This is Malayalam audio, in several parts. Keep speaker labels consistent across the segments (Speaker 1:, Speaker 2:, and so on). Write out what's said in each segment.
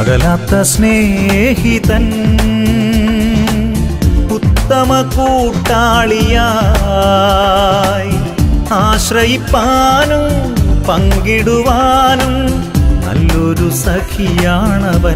Speaker 1: അകലാത്ത സ്നേഹിതൻ ഉത്തമ കൂട്ടാളിയായി ആശ്രയിപ്പാനും പങ്കിടുവാനും നല്ലൊരു സഖിയാണവൻ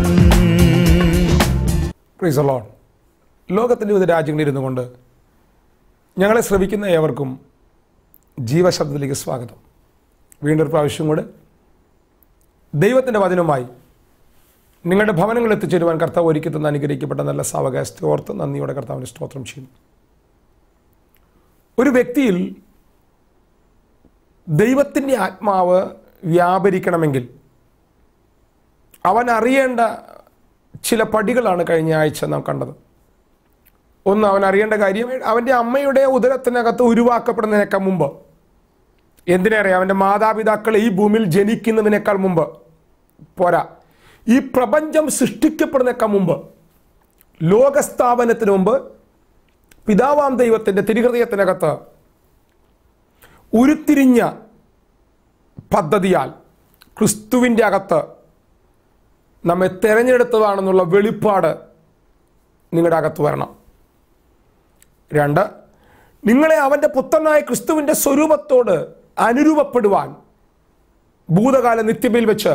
Speaker 2: പ്രീസ് ലോൺ ലോകത്തിൻ്റെ വിവിധ രാജ്യങ്ങളിലിരുന്നു കൊണ്ട് ഞങ്ങളെ ശ്രമിക്കുന്ന ഏവർക്കും ജീവശബ്ദത്തിലേക്ക് സ്വാഗതം വീണ്ടും ഒരു പ്രാവശ്യം കൂടെ ദൈവത്തിൻ്റെ വചനവുമായി നിങ്ങളുടെ ഭവനങ്ങളിൽ എത്തിച്ചേരുവാൻ കർത്താവ് ഒരുക്കി തന്ന അനുഗ്രഹിക്കപ്പെട്ട നല്ല സാവകാശത്തെ ഓർത്ത് നന്ദിയോടെ കർത്താവിന് സ്തോത്രം ചെയ്യുന്നു ഒരു വ്യക്തിയിൽ ദൈവത്തിൻ്റെ ആത്മാവ് വ്യാപരിക്കണമെങ്കിൽ അവൻ അറിയേണ്ട ചില പടികളാണ് കഴിഞ്ഞ ആഴ്ച നാം കണ്ടത് ഒന്ന് അവൻ അറിയേണ്ട കാര്യം അവൻ്റെ അമ്മയുടെ ഉദരത്തിനകത്ത് ഉരുവാക്കപ്പെടുന്നതിനേക്കാൾ മുമ്പ് എന്തിനേറെ അവൻ്റെ മാതാപിതാക്കൾ ഈ ഭൂമിയിൽ ജനിക്കുന്നതിനേക്കാൾ മുമ്പ് പോരാ ഈ പ്രപഞ്ചം സൃഷ്ടിക്കപ്പെടുന്നതിനേക്കാൾ മുമ്പ് ലോകസ്ഥാപനത്തിന് മുമ്പ് പിതാവാം ദൈവത്തിൻ്റെ തിരുഹൃദയത്തിനകത്ത് ഉരുത്തിരിഞ്ഞ പദ്ധതിയാൽ ക്രിസ്തുവിൻ്റെ അകത്ത് നമ്മെ തിരഞ്ഞെടുത്തതാണെന്നുള്ള വെളിപ്പാട് നിങ്ങളുടെ അകത്ത് വരണം രണ്ട് നിങ്ങളെ അവൻ്റെ പുത്രനായ ക്രിസ്തുവിൻ്റെ സ്വരൂപത്തോട് അനുരൂപപ്പെടുവാൻ ഭൂതകാല നിത്യതയിൽ വെച്ച്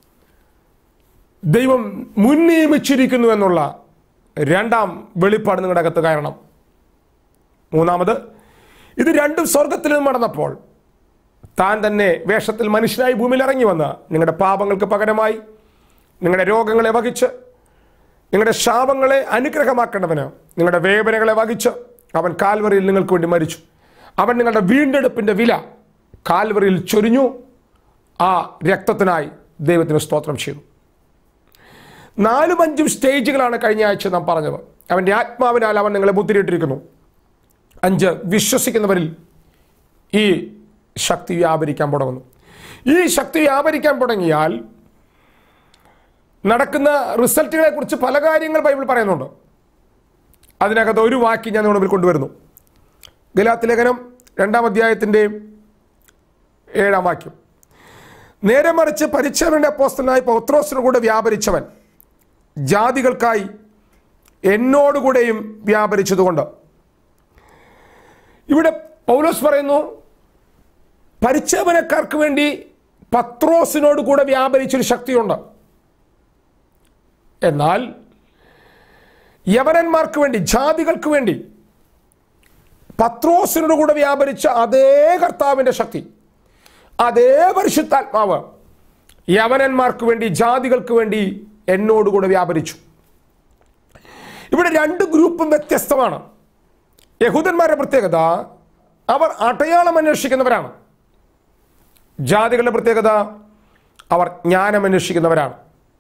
Speaker 2: ദൈവം മുൻ നിയമിച്ചിരിക്കുന്നു എന്നുള്ള രണ്ടാം വെളിപ്പാട് നിങ്ങളുടെ അകത്ത് കയറണം മൂന്നാമത് ഇത് രണ്ടും സ്വർഗത്തിൽ നിന്ന് നടന്നപ്പോൾ താൻ തന്നെ വേഷത്തിൽ മനുഷ്യനായി ഭൂമിയിൽ ഇറങ്ങി വന്ന് നിങ്ങളുടെ പാപങ്ങൾക്ക് പകരമായി നിങ്ങളുടെ രോഗങ്ങളെ വഹിച്ച് നിങ്ങളുടെ ശാപങ്ങളെ അനുഗ്രഹമാക്കേണ്ടവന് നിങ്ങളുടെ വേദനകളെ വഹിച്ച് അവൻ കാൽവറിയിൽ നിങ്ങൾക്ക് വേണ്ടി മരിച്ചു അവൻ നിങ്ങളുടെ വീണ്ടെടുപ്പിൻ്റെ വില കാൽവറിയിൽ ചൊരിഞ്ഞു ആ രക്തത്തിനായി ദൈവത്തിന് സ്തോത്രം ചെയ്തു നാലും അഞ്ചും സ്റ്റേജുകളാണ് കഴിഞ്ഞ ആഴ്ച നാം പറഞ്ഞത് അവൻ്റെ ആത്മാവിനാൽ അവൻ നിങ്ങളെ മുദ്രയിട്ടിരിക്കുന്നു അഞ്ച് വിശ്വസിക്കുന്നവരിൽ ഈ ശക്തി വ്യാപരിക്കാൻ തുടങ്ങുന്നു ഈ ശക്തി വ്യാപരിക്കാൻ തുടങ്ങിയാൽ നടക്കുന്ന റിസൾട്ടുകളെ കുറിച്ച് പല കാര്യങ്ങൾ ബൈബിൾ പറയുന്നുണ്ട് അതിനകത്ത് ഒരു വാക്യം ഞാൻ നിങ്ങളുടെ മുമ്പിൽ കൊണ്ടുവരുന്നു ഗലാത്ത് ലേഖനം രണ്ടാം അധ്യായത്തിൻ്റെ ഏഴാം വാക്യം നേരെ മറിച്ച് പരിച്ചവന്റെ അപ്പോസ്റ്റലായി പൗത്രോസിനു കൂടെ വ്യാപരിച്ചവൻ ജാതികൾക്കായി എന്നോടുകൂടെയും വ്യാപരിച്ചതുകൊണ്ട് ഇവിടെ പൗലോസ് പറയുന്നു പരിച്ചവനക്കാർക്ക് വേണ്ടി പത്രോസിനോട് കൂടെ വ്യാപരിച്ചൊരു ശക്തിയുണ്ട് എന്നാൽ യവനന്മാർക്ക് വേണ്ടി ജാതികൾക്ക് വേണ്ടി പത്രോസിനോട് കൂടെ വ്യാപരിച്ച അതേ കർത്താവിൻ്റെ ശക്തി അതേ പരിശുദ്ധാത്മാവ് യവനന്മാർക്ക് വേണ്ടി ജാതികൾക്ക് വേണ്ടി എന്നോടുകൂടെ വ്യാപരിച്ചു ഇവിടെ രണ്ട് ഗ്രൂപ്പും വ്യത്യസ്തമാണ് യഹൂദന്മാരുടെ പ്രത്യേകത അവർ അടയാളം അന്വേഷിക്കുന്നവരാണ് ജാതികളുടെ പ്രത്യേകത അവർ ജ്ഞാനം അന്വേഷിക്കുന്നവരാണ്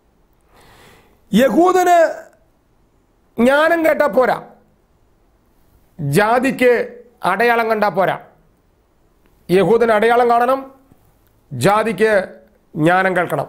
Speaker 2: യഹൂദന് ജ്ഞാനം കേട്ടാൽ പോരാ ജാതിക്ക് അടയാളം കണ്ടാൽ പോരാ യഹൂദന് അടയാളം കാണണം ജാതിക്ക് ജ്ഞാനം കേൾക്കണം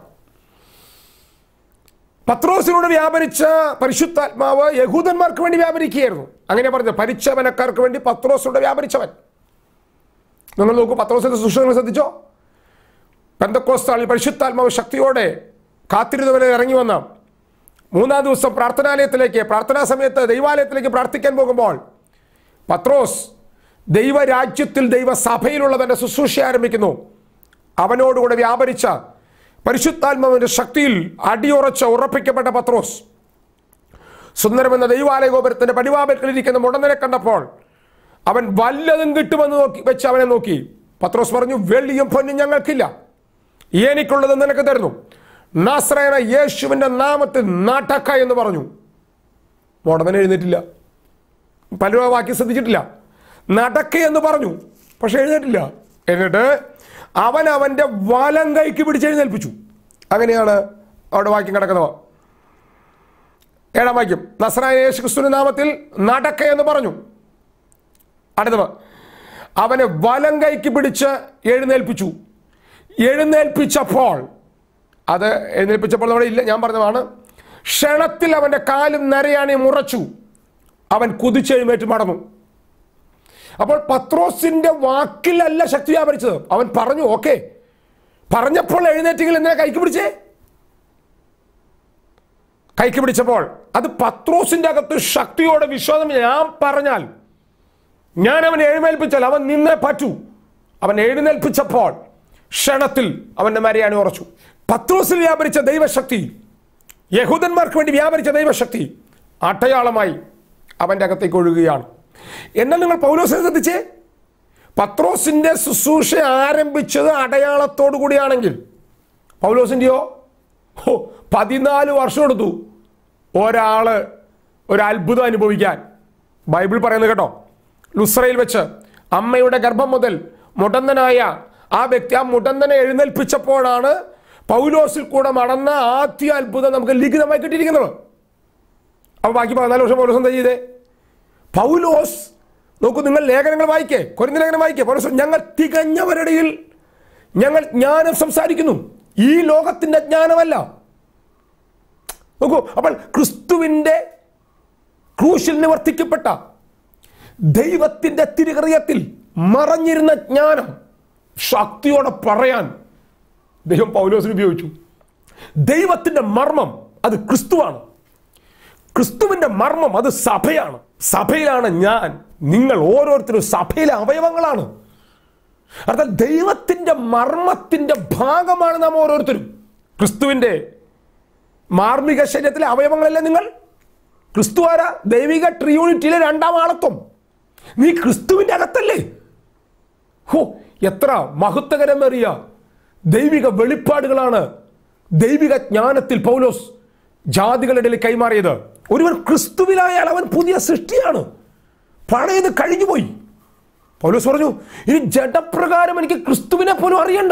Speaker 2: പത്രോസിനോട് വ്യാപരിച്ച പരിശുദ്ധാത്മാവ് യഹൂദന്മാർക്ക് വേണ്ടി വ്യാപരിക്കുകയായിരുന്നു അങ്ങനെ പറഞ്ഞത് പരിച്ചവനക്കാർക്ക് വേണ്ടി പത്രോസിനോട് വ്യാപരിച്ചവൻ നിങ്ങൾ നോക്കൂ പത്രോസിന്റെ സുഷങ്ങൾ ശ്രദ്ധിച്ചോ പെന്തക്കോസ്താളിൽ പരിശുദ്ധാത്മാവ് ശക്തിയോടെ കാത്തിരുന്നവരെ ഇറങ്ങി വന്ന മൂന്നാം ദിവസം പ്രാർത്ഥനാലയത്തിലേക്ക് പ്രാർത്ഥനാ സമയത്ത് ദൈവാലയത്തിലേക്ക് പ്രാർത്ഥിക്കാൻ പോകുമ്പോൾ പത്രോസ് ദൈവരാജ്യത്തിൽ ദൈവസഭയിലുള്ള തൻ്റെ ശുശ്രൂഷ ആരംഭിക്കുന്നു അവനോടുകൂടെ വ്യാപരിച്ച പരിശുദ്ധാത്മാവിൻ്റെ ശക്തിയിൽ അടിയുറച്ച ഉറപ്പിക്കപ്പെട്ട പത്രോസ് സുന്ദരമെന്ന ദൈവാലയ ഗോപുരത്തിൻ്റെ പടിവാപത്തിലിരിക്കുന്ന മുടന്തനെ കണ്ടപ്പോൾ അവൻ വല്ലതും കിട്ടുമെന്ന് നോക്കി വെച്ച് അവനെ നോക്കി പത്രോസ് പറഞ്ഞു വെള്ളിയും പൊന്നും ഞങ്ങൾക്കില്ല എനിക്കുള്ളത് നിനക്ക് തരുന്നു നാസ്രയന യേശുവിൻ്റെ നാമത്തിൽ നാട്ടക്ക എന്ന് പറഞ്ഞു മുടന്തൻ എഴുന്നേറ്റില്ല പലരും ആ വാക്യം ശ്രദ്ധിച്ചിട്ടില്ല നടക്ക എന്ന് പറഞ്ഞു പക്ഷെ എഴുന്നേറ്റില്ല എന്നിട്ട് അവൻ അവൻ്റെ വലം കൈക്ക് പിടിച്ചെഴുന്നേൽപ്പിച്ചു അങ്ങനെയാണ് അവിടെ വാക്യം കിടക്കുന്നത് ഏഴാം വാക്യം നസ്രായ യേശു ക്രിസ്തുവിന്റെ നാമത്തിൽ നടക്ക എന്ന് പറഞ്ഞു അടുത്തത് അവനെ വലം കൈക്ക് പിടിച്ച് എഴുന്നേൽപ്പിച്ചു എഴുന്നേൽപ്പിച്ചപ്പോൾ അത് എഴുന്നേൽപ്പിച്ചപ്പോൾ നമ്മുടെ ഇല്ല ഞാൻ പറഞ്ഞതാണ് ക്ഷണത്തിൽ അവൻ്റെ കാലും നരയാണി മുറച്ചു അവൻ കുതിച്ചെഴുന്നേറ്റ് മടന്നു അപ്പോൾ പത്രോസിന്റെ വാക്കിലല്ല ശക്തി വ്യാപരിച്ചത് അവൻ പറഞ്ഞു ഓക്കെ പറഞ്ഞപ്പോൾ എഴുന്നേറ്റെങ്കിൽ എന്തിനാ കൈക്ക് പിടിച്ചേ കൈക്ക് പിടിച്ചപ്പോൾ അത് പത്രോസിന്റെ അകത്ത് ശക്തിയോടെ വിശ്വാസം ഞാൻ പറഞ്ഞാൽ ഞാൻ അവനെ എഴുന്നേൽപ്പിച്ചാൽ അവൻ നിന്നേ പറ്റൂ അവൻ എഴുന്നേൽപ്പിച്ചപ്പോൾ ക്ഷണത്തിൽ അവന്റെ മരയാണി ഉറച്ചു പത്രോസിൽ വ്യാപരിച്ച ദൈവശക്തി യഹൂദന്മാർക്ക് വേണ്ടി വ്യാപരിച്ച ദൈവശക്തി അടയാളമായി അവന്റെ അകത്തേക്ക് ഒഴുകുകയാണ് എന്നാൽ നിങ്ങൾ പൗലോസിനെ ശ്രദ്ധിച്ചേ പത്രോസിന്റെ ശുശ്രൂഷ ആരംഭിച്ചത് അടയാളത്തോടു കൂടിയാണെങ്കിൽ പൗലോസിൻ്റെയോ ഓ പതിനാല് വർഷം എടുത്തു ഒരാള് ഒരു അത്ഭുതം അനുഭവിക്കാൻ ബൈബിൾ പറയുന്നത് കേട്ടോ ലുസ്രയിൽ വെച്ച് അമ്മയുടെ ഗർഭം മുതൽ മുടന്തനായ ആ വ്യക്തി ആ മുടന്തനെ എഴുന്നേൽപ്പിച്ചപ്പോഴാണ് പൗലോസിൽ കൂടെ നടന്ന ആദ്യ അത്ഭുതം നമുക്ക് ലിഖിതമായി കിട്ടിയിരിക്കുന്നത് അപ്പൊ ബാക്കി പതിനാല് വർഷം പൗലോസ് എന്താ ചെയ്തേ പൗലോസ് നോക്കൂ നിങ്ങൾ ലേഖനങ്ങൾ വായിക്കേ കുറഞ്ഞ ലേഖനം വായിക്കേ പൗലോസ് ഞങ്ങൾ തികഞ്ഞവരുടെയിൽ ഞങ്ങൾ ജ്ഞാനം സംസാരിക്കുന്നു ഈ ലോകത്തിന്റെ ജ്ഞാനമല്ല നോക്കൂ അപ്പോൾ ക്രിസ്തുവിന്റെ ക്രൂശിൽ നിവർത്തിക്കപ്പെട്ട ദൈവത്തിന്റെ തിരുഹൃദയത്തിൽ മറഞ്ഞിരുന്ന ജ്ഞാനം ശക്തിയോടെ പറയാൻ ദൈവം പൗലോസിന് ഉപയോഗിച്ചു ദൈവത്തിന്റെ മർമ്മം അത് ക്രിസ്തുവാണ് ക്രിസ്തുവിന്റെ മർമ്മം അത് സഭയാണ് സഭയിലാണ് ഞാൻ നിങ്ങൾ ഓരോരുത്തരും സഭയിലെ അവയവങ്ങളാണ് അർത്ഥം ദൈവത്തിന്റെ മർമ്മത്തിന്റെ ഭാഗമാണ് നാം ഓരോരുത്തരും ക്രിസ്തുവിന്റെ മാർമിക ശരീരത്തിലെ അവയവങ്ങളല്ലേ നിങ്ങൾ ക്രിസ്തു ആരാ ദൈവിക ട്രിയൂണിറ്റിയിലെ രണ്ടാം ആളത്വം നീ ക്രിസ്തുവിന്റെ അകത്തല്ലേ ഹോ എത്ര മഹത്വകരമേറിയ ദൈവിക വെളിപ്പാടുകളാണ് ദൈവിക ജ്ഞാനത്തിൽ പൗലോസ് ജാതികളുടെ ഇടയിൽ കൈമാറിയത് ഒരുവൻ ക്രിസ്തുവിലായാൽ അവൻ പുതിയ സൃഷ്ടിയാണ് പഴയത് കഴിഞ്ഞുപോയി പൗലോസ് പറഞ്ഞു ഇനി ജഡപ്രകാരം എനിക്ക് ക്രിസ്തുവിനെ പോലും അറിയണ്ട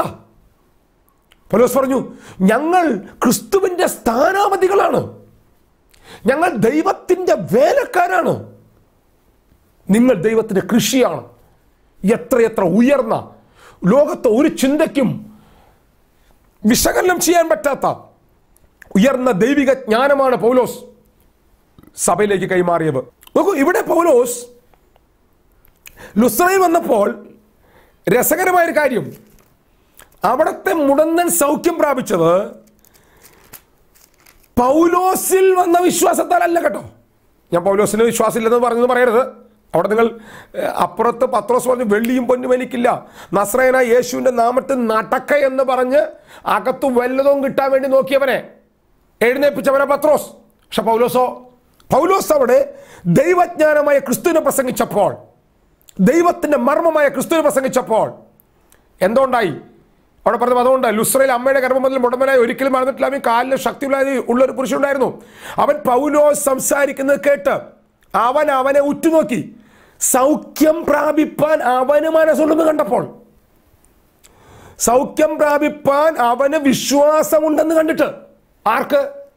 Speaker 2: പൗലോസ് പറഞ്ഞു ഞങ്ങൾ ക്രിസ്തുവിന്റെ സ്ഥാനാപതികളാണ് ഞങ്ങൾ ദൈവത്തിന്റെ വേലക്കാരാണ് നിങ്ങൾ ദൈവത്തിന്റെ കൃഷിയാണ് എത്രയെത്ര ഉയർന്ന ലോകത്തെ ഒരു ചിന്തയ്ക്കും വിശകലനം ചെയ്യാൻ പറ്റാത്ത ഉയർന്ന ദൈവിക ജ്ഞാനമാണ് പൗലോസ് സഭയിലേക്ക് കൈമാറിയത് നോക്കൂ ഇവിടെ പൗലോസ് ലുസ്രയിൽ വന്നപ്പോൾ രസകരമായൊരു കാര്യം അവിടുത്തെ മുടന്തൻ സൗഖ്യം പ്രാപിച്ചത് പൗലോസിൽ വന്ന വിശ്വാസത്താലല്ല കേട്ടോ ഞാൻ പൗലോസിന് വിശ്വാസമില്ലെന്ന് പറഞ്ഞെന്ന് പറയരുത് അവിടെ നിങ്ങൾ ഏഹ്, അപ്പുറത്ത് പത്രോസ് പറഞ്ഞു വെള്ളിയും പൊന്നും എനിക്കില്ല നസ്രയന യേശുവിൻ്റെ നാമത്തിൽ നടക്ക എന്ന് പറഞ്ഞ് അകത്തു വല്ലതും കിട്ടാൻ വേണ്ടി നോക്കിയവനെ എഴുന്നേൽപ്പിച്ചവനെ പത്രോസ് പക്ഷെ പൗലോസോ പൗലോസ് അവിടെ ദൈവജ്ഞാനമായ ക്രിസ്തുവിനെ പ്രസംഗിച്ചപ്പോൾ ദൈവത്തിന്റെ മർമ്മമായ ക്രിസ്തുവിനെ പ്രസംഗിച്ചപ്പോൾ എന്തുകൊണ്ടായി അവിടെ പറഞ്ഞത് അതുകൊണ്ട് ലുസ്രയിൽ അമ്മയുടെ ഗർഭം മുതൽ മുടമ്പനായി ഒരിക്കലും മറന്നിട്ടില്ല അവൻ കാലിന് ശക്തിയുള്ള ഉള്ള ഒരു പുരുഷനുണ്ടായിരുന്നു അവൻ പൗലോസ് സംസാരിക്കുന്നത് കേട്ട് അവൻ അവനെ ഉറ്റുനോക്കി സൗഖ്യം പ്രാപിപ്പാൻ അവന് മനസ്സുണ്ടെന്ന് കണ്ടപ്പോൾ സൗഖ്യം പ്രാപിപ്പാൻ അവന് വിശ്വാസമുണ്ടെന്ന് കണ്ടിട്ട് ആർക്ക്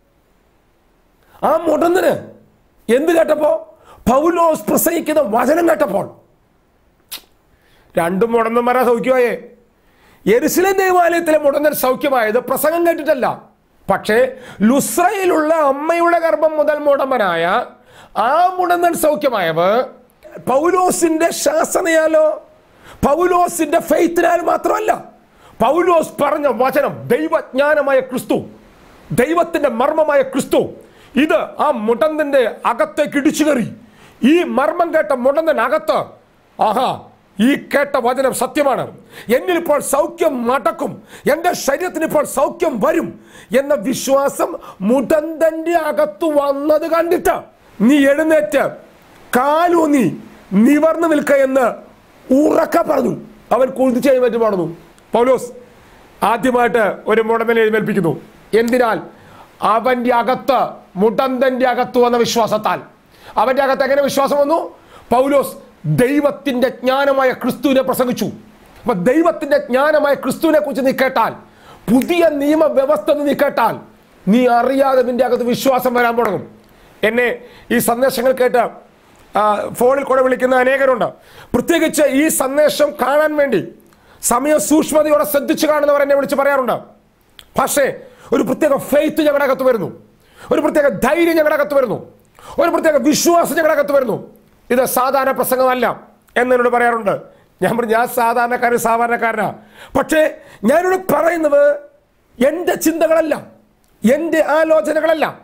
Speaker 2: ആ മുടന്നിന് എന്ത് കേട്ടപ്പോ പൗലോസ് പ്രസംഗിക്കുന്ന വചനം കേട്ടപ്പോൾ രണ്ടും മുടന്നന്മാരാ സൗഖ്യമായേ യെരുസലേം ദേവാലയത്തിലെ മുടന്തൻ സൗഖ്യമായത് പ്രസംഗം കേട്ടിട്ടല്ല പക്ഷേ ലുസ്രയിലുള്ള അമ്മയുടെ ഗർഭം മുതൽ മുടമ്പനായ ആ മുടന്തൻ സൗഖ്യമായവ് പൗലോസിന്റെ ശാസനയാലോ പൗലോസിന്റെ ഫെയ്ത്തിനാൽ മാത്രമല്ല പൗലോസ് പറഞ്ഞ വചനം ദൈവജ്ഞാനമായ ക്രിസ്തു ദൈവത്തിന്റെ മർമ്മമായ ക്രിസ്തു ഇത് ആ മുടന്തന്റെ അകത്തേക്ക് ഇടിച്ചു കയറി ഈ മർമ്മം കേട്ട മുടന്തൻ അകത്ത് ആഹാ ഈ കേട്ട വചനം സത്യമാണ് എന്നിൽ ഇപ്പോൾ സൗഖ്യം നടക്കും എൻ്റെ ശരീരത്തിന് ഇപ്പോൾ സൗഖ്യം വരും എന്ന വിശ്വാസം മുടന്തന്റെ അകത്ത് വന്നത് കണ്ടിട്ട് നീ എഴുന്നേറ്റ് കാലൂന്നി നിവർന്നു നിൽക്ക എന്ന് ഉറക്ക പറഞ്ഞു അവൻ കുളിച്ച് എഴുന്നേറ്റ് പാടുന്നു പൗലോസ് ആദ്യമായിട്ട് ഒരു മുടന്തനെ എഴുന്നേൽപ്പിക്കുന്നു എന്തിനാൽ അവന്റെ അകത്ത് മുടന്തന്റെ അകത്ത് വന്ന വിശ്വാസത്താൽ അവന്റെ അകത്ത് എങ്ങനെ വിശ്വാസം വന്നു പൗലോസ് ദൈവത്തിന്റെ ജ്ഞാനമായ ക്രിസ്തുവിനെ പ്രസംഗിച്ചു അപ്പൊ ദൈവത്തിന്റെ ജ്ഞാനമായ ക്രിസ്തുവിനെ കുറിച്ച് നീ കേട്ടാൽ പുതിയ നിയമ വ്യവസ്ഥ നീ കേട്ടാൽ നീ അറിയാതെ നിന്റെ അകത്ത് വിശ്വാസം വരാൻ തുടങ്ങും എന്നെ ഈ സന്ദേശങ്ങൾ കേട്ട് ആ, ഫോണിൽ കൂടെ വിളിക്കുന്ന അനേകരുണ്ട് പ്രത്യേകിച്ച് ഈ സന്ദേശം കാണാൻ വേണ്ടി സമയ സൂക്ഷ്മതയോടെ ശ്രദ്ധിച്ചു കാണുന്നവർ എന്നെ വിളിച്ച് പറയാറുണ്ട് പക്ഷേ ഒരു പ്രത്യേക ഫെയ്ത്ത് ഞങ്ങളുടെ അകത്ത് വരുന്നു ഒരു പ്രത്യേക ധൈര്യം ഞങ്ങളുടെ അകത്ത് വരുന്നു ഒരു പ്രത്യേക വിശ്വാസം ഞങ്ങളുടെ അകത്ത് വരുന്നു ഇത് സാധാരണ പ്രസംഗമല്ല എന്നോട് പറയാറുണ്ട് ഞാൻ പറഞ്ഞു ഞാൻ സാധാരണക്കാരൻ സാധാരണക്കാരനാ പക്ഷേ ഞാനിവിടെ പറയുന്നത് എൻ്റെ ചിന്തകളല്ല എൻ്റെ ആലോചനകളല്ല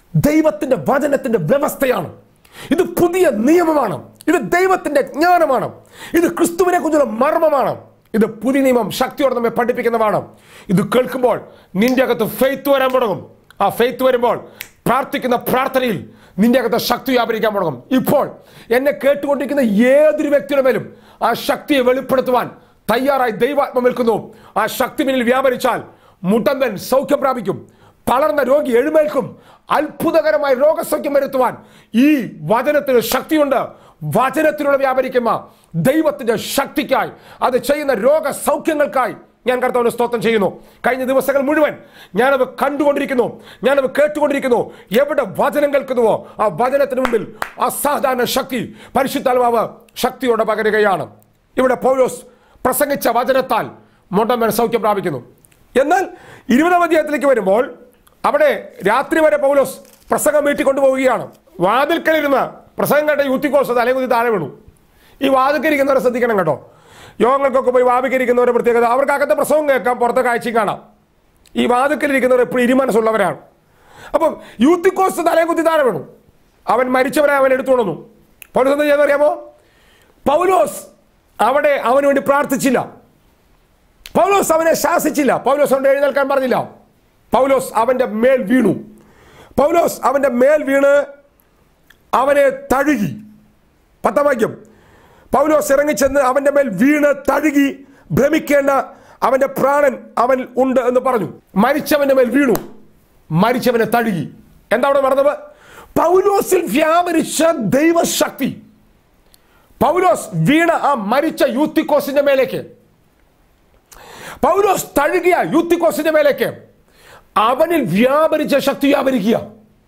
Speaker 2: ദൈവത്തിന്റെ വചനത്തിന്റെ വ്യവസ്ഥയാണ് ഇത് പുതിയ നിയമമാണ് ഇത് ദൈവത്തിന്റെ ജ്ഞാനമാണ് ഇത് ക്രിസ്തുവിനെ കുറിച്ചുള്ള മർമ്മമാണ് ഇത് പുതിയ നിയമം ശക്തിയോടെ നമ്മെ പഠിപ്പിക്കുന്നതാണ് ഇത് കേൾക്കുമ്പോൾ നിന്റെ അകത്ത് ഫെയ്ത്ത് വരാൻ തുടങ്ങും ആ ഫെയ്ത്ത് വരുമ്പോൾ പ്രാർത്ഥിക്കുന്ന പ്രാർത്ഥനയിൽ നിന്റെ അകത്ത് ശക്തി വ്യാപരിക്കാൻ തുടങ്ങും ഇപ്പോൾ എന്നെ കേട്ടുകൊണ്ടിരിക്കുന്ന ഏതൊരു വ്യക്തിയുടെ മേലും ആ ശക്തിയെ വെളിപ്പെടുത്തുവാൻ തയ്യാറായി ദൈവാത്മ നിൽക്കുന്നു ആ ശക്തി പിന്നിൽ വ്യാപരിച്ചാൽ മുട്ടന്തൻ സൗഖ്യം പ്രാപിക്കും തളർന്ന രോഗി എഴുന്നേൽക്കും അത്ഭുതകരമായ രോഗസൗഖ്യം വരുത്തുവാൻ ഈ വചനത്തിന് ശക്തിയുണ്ട് വചനത്തിലൂടെ വ്യാപരിക്കുന്ന ദൈവത്തിന്റെ ശക്തിക്കായി അത് ചെയ്യുന്ന രോഗസൗഖ്യങ്ങൾക്കായി ഞാൻ കർത്താവിന് സ്തോത്രം ചെയ്യുന്നു കഴിഞ്ഞ ദിവസങ്ങൾ മുഴുവൻ ഞാനത് കണ്ടുകൊണ്ടിരിക്കുന്നു ഞാനത് കേട്ടുകൊണ്ടിരിക്കുന്നു എവിടെ വചനം കേൾക്കുന്നുവോ ആ വചനത്തിന് മുമ്പിൽ അസാധാരണ ശക്തി പരിശുദ്ധാത്മാവ് ശക്തിയോടെ പകരുകയാണ് ഇവിടെ പൗലോസ് പ്രസംഗിച്ച വചനത്താൽ മൊണ്ടമ്മൻ സൗഖ്യം പ്രാപിക്കുന്നു എന്നാൽ ഇരുപതാം അധ്യായത്തിലേക്ക് വരുമ്പോൾ അവിടെ രാത്രി വരെ പൗലോസ് പ്രസംഗം വീട്ടിൽ കൊണ്ടുപോവുകയാണ് വാതിൽക്കലിരുന്ന് പ്രസംഗം കേട്ട യൂത്തിക്കോസ് തലകുതി താഴെ വീണു ഈ വാതിൽക്കരിക്കുന്നവരെ ശ്രദ്ധിക്കണം കേട്ടോ യോഗങ്ങൾക്കൊക്കെ പോയി വാതിക്കരിക്കുന്നവരുടെ പ്രത്യേകത അവർക്ക് അകത്തെ പ്രസവം കേൾക്കാം പുറത്തെ കാഴ്ചയും കാണാം ഈ വാതിൽക്കലിരിക്കുന്നവർ എപ്പോഴും ഇരുമനസ്സുള്ളവരാണ് അപ്പം യൂത്തിക്കോസ് തലകുത്തി താഴെ വീണു അവൻ മരിച്ചവരെ അവൻ എടുത്തു കൊണ്ടു പൗലോസ് എന്താ ചെയ്യുന്നറിയാമോ പൗലോസ് അവിടെ അവന് വേണ്ടി പ്രാർത്ഥിച്ചില്ല പൗലോസ് അവനെ ശാസിച്ചില്ല പൗലോസ് അവൻ്റെ എഴുന്നേൽക്കാൻ പറഞ്ഞില്ല പൗലോസ് അവന്റെ മേൽ വീണു പൗലോസ് അവന്റെ മേൽ വീണ് അവനെ തഴുകി പത്താം വാക്യം പൗലോസ് ഇറങ്ങിച്ചെന്ന് അവന്റെ മേൽ വീണ് തഴുകി ഭ്രമിക്കേണ്ട അവന്റെ പ്രാണൻ അവൻ ഉണ്ട് എന്ന് പറഞ്ഞു മരിച്ചവന്റെ മേൽ വീണു മരിച്ചവനെ തഴുകി എന്താ അവിടെ നടന്നത് പൗലോസിൽ വ്യാപരിച്ച ദൈവശക്തി പൗലോസ് വീണ ആ മരിച്ച യൂത്തിക്കോസിന്റെ മേലേക്ക് പൗലോസ് തഴുകിയ യൂത്തിക്കോസിന്റെ മേലേക്ക് അവനിൽ വ്യാപരിച്ച ശക്തി വ്യാപരിക്കുക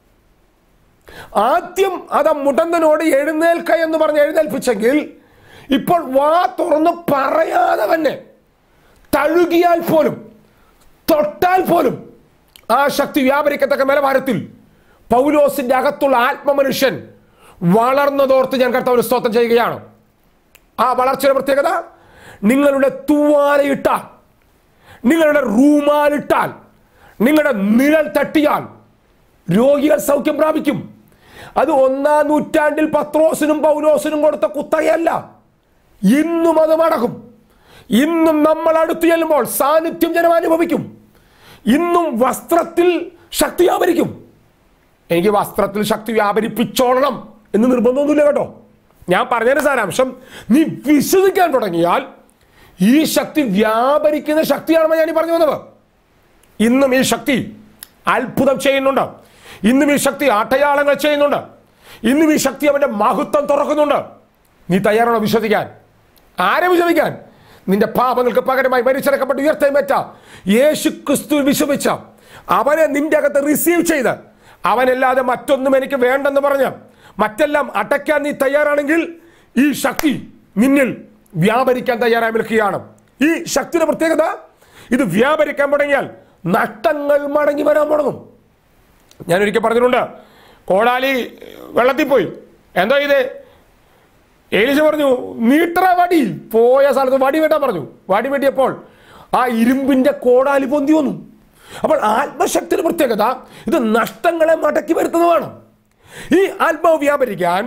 Speaker 2: ആദ്യം അത് ആ മുടന്തനോട് എഴുന്നേൽക്ക എന്ന് പറഞ്ഞ് എഴുന്നേൽപ്പിച്ചെങ്കിൽ ഇപ്പോൾ വാ തുറന്ന് പറയാതെ തന്നെ തഴുകിയാൽ പോലും തൊട്ടാൽ പോലും ആ ശക്തി വ്യാപരിക്കത്തക്ക നിലവാരത്തിൽ പൗലോസിന്റെ അകത്തുള്ള ആത്മമനുഷ്യൻ വളർന്നതോർത്ത് ഞാൻ കർത്താവിന് സ്തോത്രം ചെയ്യുകയാണ് ആ വളർച്ചയുടെ പ്രത്യേകത നിങ്ങളുടെ തൂവാലയിട്ടാൽ നിങ്ങളുടെ റൂമാലിട്ടാൽ നിങ്ങളുടെ നിഴൽ തട്ടിയാൽ രോഗികൾ സൗഖ്യം പ്രാപിക്കും അത് ഒന്നാം നൂറ്റാണ്ടിൽ പത്രോസിനും പൗലോസിനും കൊടുത്ത കുത്തകയല്ല ഇന്നും അത് മടക്കും ഇന്നും നമ്മൾ അടുത്ത് ചെല്ലുമ്പോൾ സാന്നിധ്യം ജനം അനുഭവിക്കും ഇന്നും വസ്ത്രത്തിൽ ശക്തി വ്യാപരിക്കും എനിക്ക് വസ്ത്രത്തിൽ ശക്തി വ്യാപരിപ്പിച്ചോളണം എന്ന് നിർബന്ധമൊന്നുമില്ല കേട്ടോ ഞാൻ പറഞ്ഞതിന് സാരാംശം നീ വിശ്വസിക്കാൻ തുടങ്ങിയാൽ ഈ ശക്തി വ്യാപരിക്കുന്ന ശക്തിയാണെന്ന് ഞാൻ ഈ പറഞ്ഞു വന്നത് ഇന്നും ഈ ശക്തി അത്ഭുതം ചെയ്യുന്നുണ്ട് ഇന്നും ഈ ശക്തി അടയാളങ്ങൾ ചെയ്യുന്നുണ്ട് ഇന്നും ഈ ശക്തി അവന്റെ മഹത്വം തുറക്കുന്നുണ്ട് നീ തയ്യാറാണോ വിശ്വസിക്കാൻ ആരെ വിശ്വസിക്കാൻ നിന്റെ പാപങ്ങൾക്ക് പകരമായി മരിച്ചിറക്കപ്പെട്ട് ഉയർത്തേമേറ്റ യേശു ക്രിസ്തു വിശ്വസിച്ച അവനെ നിന്റെ അകത്ത് റിസീവ് ചെയ്ത് അവനല്ലാതെ മറ്റൊന്നും എനിക്ക് വേണ്ടെന്ന് പറഞ്ഞ് മറ്റെല്ലാം അടയ്ക്കാൻ നീ തയ്യാറാണെങ്കിൽ ഈ ശക്തി നിന്നിൽ വ്യാപരിക്കാൻ തയ്യാറായി നിൽക്കുകയാണ് ഈ ശക്തിയുടെ പ്രത്യേകത ഇത് വ്യാപരിക്കാൻ തുടങ്ങിയാൽ നഷ്ടങ്ങൾ മടങ്ങി വരാൻ തുടങ്ങും ഞാൻ ഒരിക്കൽ പറഞ്ഞിട്ടുണ്ട് കോടാലി വെള്ളത്തിൽ പോയി എന്താ ഇത് ഏലിശ പറഞ്ഞു നീട്ടറ വടി പോയ സ്ഥലത്ത് വടി വെട്ടാൻ പറഞ്ഞു വടി വെട്ടിയപ്പോൾ ആ ഇരുമ്പിന്റെ കോടാലി പൊന്തി വന്നു അപ്പോൾ ആത്മശക്തിയുടെ പ്രത്യേകത ഇത് നഷ്ടങ്ങളെ മടക്കി വരുത്തുന്നതാണ് ഈ ആത്മാവ് വ്യാപരിക്കാൻ